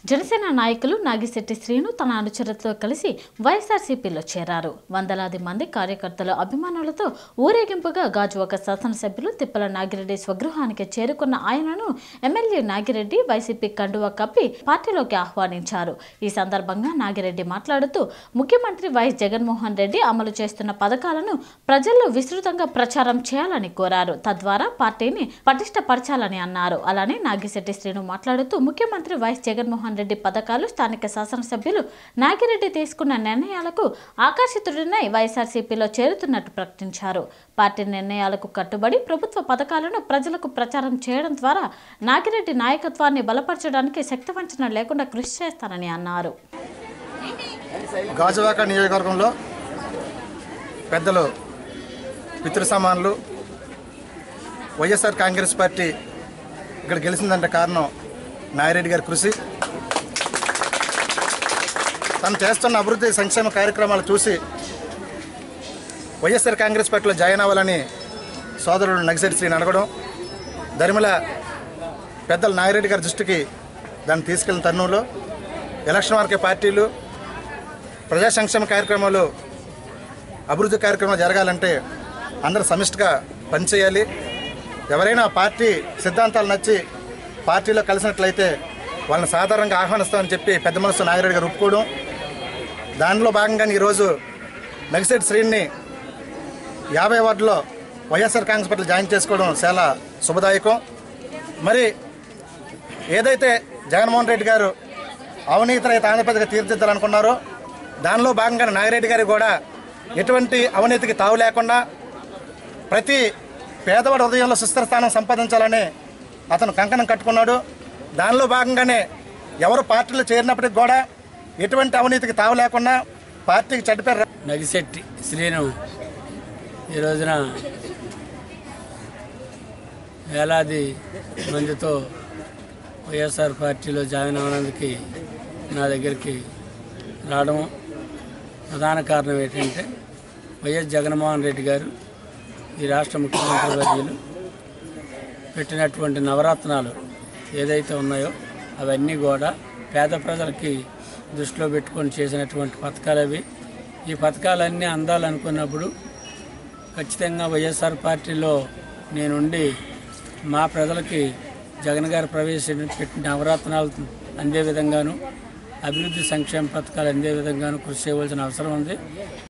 జనసేన నాయకులు నాగిశెట్టి శ్రీను తన అనుచరులతో కలిసి వైఎస్ఆర్సీపీలో చేరారు వందలాది మంది కార్యకర్తల అభిమానులతో ఊరేగింపుగా గాజువాక శాసనసభ్యులు తిప్పల నాగిరెడ్డి స్వగృహానికి చేరుకున్న ఆయనను ఎమ్మెల్యే నాగిరెడ్డి వైసీపీ కండువా కప్పి పార్టీలోకి ఆహ్వానించారు ఈ సందర్భంగా నాగిరెడ్డి మాట్లాడుతూ ముఖ్యమంత్రి వైఎస్ జగన్మోహన్ రెడ్డి అమలు చేస్తున్న పథకాలను ప్రజల్లో విస్తృతంగా ప్రచారం చేయాలని కోరారు తద్వారా పార్టీని పటిష్టపరచాలని అన్నారు అలానే నాగిశెట్టి శ్రీను మాట్లాడుతూ ముఖ్యమంత్రి వైఎస్ జగన్మోహన్ రెడ్డి పథకాలు స్థానిక శాసనసభ్యులు నాగిరెడ్డి తీసుకున్న నిర్ణయాలకు ఆకర్షితుడినై వైఎస్ఆర్సీపీలో చేరుతున్నట్టు ప్రకటించారు పార్టీ నిర్ణయాలకు కట్టుబడి ప్రభుత్వ పథకాలను ప్రజలకు ప్రచారం చేయడం ద్వారా నాగిరెడ్డి నాయకత్వాన్ని బలపరచడానికి శక్తివంచన లేకుండా కృషి చేస్తానని అన్నారు గాజువాక నియోజకవర్గంలో పెద్దలు పితృ సమానులు వైఎస్ఆర్ కాంగ్రెస్ పార్టీ ఇక్కడ గెలిచిందంటే కారణం నాగిరెడ్డి గారి కృషి తను చేస్తున్న అభివృద్ధి సంక్షేమ కార్యక్రమాలు చూసి వైఎస్ఆర్ కాంగ్రెస్ పార్టీలో జాయిన్ అవ్వాలని సోదరుడు నగిశెట్టి శ్రీని అడగడం దరిమిల పెద్దలు నాగిరెడ్డి గారి దృష్టికి దాన్ని తీసుకెళ్లిన తరుణంలో ఎలక్షన్ వరకే పార్టీలు ప్రజా సంక్షేమ కార్యక్రమాలు అభివృద్ధి కార్యక్రమాలు జరగాలంటే అందరూ సమిష్టిగా పనిచేయాలి ఎవరైనా పార్టీ సిద్ధాంతాలు నచ్చి పార్టీలో కలిసినట్లయితే వాళ్ళని సాధారణంగా ఆహ్వానిస్తామని చెప్పి పెద్ద మనసు నాగిరెడ్డి గారు ఒప్పుకోవడం దానిలో భాగంగానే ఈరోజు నగిశెట్టి శ్రీని యాభై వార్డులో వైఎస్ఆర్ కాంగ్రెస్ పార్టీలో జాయిన్ చేసుకోవడం చాలా శుభదాయకం మరి ఏదైతే జగన్మోహన్ రెడ్డి గారు అవినీతి రైతు ఆంధ్రప్రదేశ్ తీర్చిదిద్దాలనుకున్నారో దానిలో భాగంగా నాగిరెడ్డి గారు కూడా ఎటువంటి అవినీతికి తావు లేకుండా ప్రతి పేదవాడి హృదయంలో సుస్థిరస్థానం సంపాదించాలని అతను కంకణం కట్టుకున్నాడు దానిలో భాగంగానే ఎవరు పార్టీలో చేరినప్పటికి కూడా ఎటువంటి అవినీతికి తావు లేకుండా పార్టీకి చెడ్డ పేరు రా- నగిశెట్టి శ్రీను ఈ రోజున వేలాది మందితో వైఎస్ఆర్ పార్టీలో జాయిన్ అవ్వడానికి నా దగ్గరికి రావడం ప్రధాన కారణం ఏంటంటే వైఎస్ జగన్మోహన్ రెడ్డి గారు ఈ రాష్ట్ర ముఖ్యమంత్రి వర్యులు పెట్టినటువంటి నవరత్నాలు ఏదైతే ఉన్నాయో అవన్నీ కూడా పేద ప్రజలకి దృష్టిలో పెట్టుకొని చేసినటువంటి పథకాలు అవి ఈ పథకాలన్నీ అందాలనుకున్నప్పుడు ఖచ్చితంగా వైఎస్ఆర్ పార్టీలో నేనుండి మా ప్రజలకి జగన్ గారు ప్రవేశపెట్టిన నవరత్నాలు అందే విధంగాను అభివృద్ధి సంక్షేమ పథకాలు అందే విధంగాను కృషి చేయవలసిన అవసరం ఉంది